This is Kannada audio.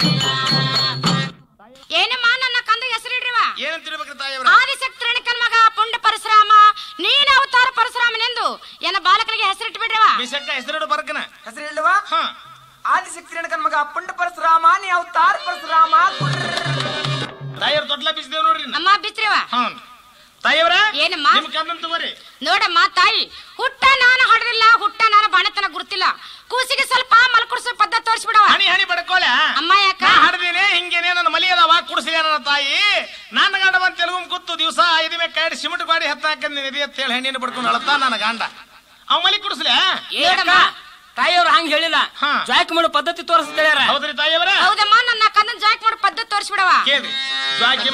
ಏನಮ್ಮ ನನ್ನ ಕಂದ ಹೆಸರಿಡ್ರಿವ ಏನಂತಿರ್ಬೇಕ್ರಿ ತಾಯಿಯವ್ರ ಆದಿಶಕ್ತಿ ರೇಣುಕನ್ ಮಗ ಪುಂಡ ಪರಶುರಾಮ ನೀನ ಅವತಾರ ಪರಶುರಾಮನೆಂದು ಎನ್ನ ಬಾಲಕನಿಗೆ ಹೆಸರಿಟ್ಟು ಬಿಡ್ರಿವ ಬಿಸಕ್ಕ ಹೆಸರಿಡು ಬರ್ಕನ ಹೆಸರು ಹೇಳುವ ಹಾ ಆದಿಶಕ್ತಿ ರೇಣುಕನ್ ಮಗ ಪುಂಡ ಪರಶುರಾಮ ನೀ ಅವತಾರ ಪರಶುರಾಮ ತಾಯಿಯವ್ರ ತೊಟ್ಲ ಬಿಸಿದೇವ್ ನೋಡ್ರಿ ಅಮ್ಮ ಬಿಚ್ರಿವ ಹಾ ತಾಯಿಯವ್ರ ಏನಮ್ಮ? ನಿಮ್ ಕಂದನ್ ತಗೋರಿ ನೋಡಮ್ಮ ತಾಯಿ ಹುಟ್ಟ ನಾನು ಹಡದಿಲ್ಲ ಹುಟ್ಟ ನಾನು ಬಾಣತನ ಗುರುತಿಲ್ಲ ಕೂಸಿಗೆ ಸ್ವಲ್ಪ ಮಲ್ಕುಡ್ಸೋ ಪದ್ಧತಿ ತೋರಿಸ್ಬಿಡವ ಹನಿ ಹನಿ ಬಡ್ಕೋಳ ಅಮ್ಮ ಯಾಕ ನಾ ಹಡ್ದೀನಿ ಹಿಂಗೇನೆ ನನ್ನ ಮಲಿ ಅದಾವ ಕುಡಿಸಿದ ನನ್ನ ತಾಯಿ ನನ್ನ ಗಂಡ ಬಂತ ತೆಲುಗು ಕೂತು ದಿವಸ ಐದು ಮೇಲೆ ಕೈ ಸಿಮೆಂಟ್ ಗಾಡಿ ಹತ್ತ ಹಾಕಂದ್ ನಿಧಿ ಅಂತ ಹೇಳಿ ಹೆಣ್ಣಿನ ಬಡ್ಕೊಂಡು ಅಳತಾ ನನ್ನ ಗಂಡ ಅವ್ ಮಲಿ ಕುಡಿಸ್ಲೆ ನೋಡಮ್ಮ ತಾಯಿಯವ್ರು ಹಂಗ ಹೇಳಿಲ್ಲ ಹಾ. ಜಾಕ್ ಮಾಡೋ ಪದ್ಧತಿ ತೋರಿಸ್ತಾರೆ ಹೌದ್ರಿ ತಾಯಿಯವರ ಹೌದಮ್ಮ ನನ್ನ ಕಂದನ್ ಜಾಕ್ ಮಾಡೋ ಪದ್ಧತಿ ತೋರಿಸ್ಬಿಡವ ಕೇಳ್ರಿ ಜಾಕಿ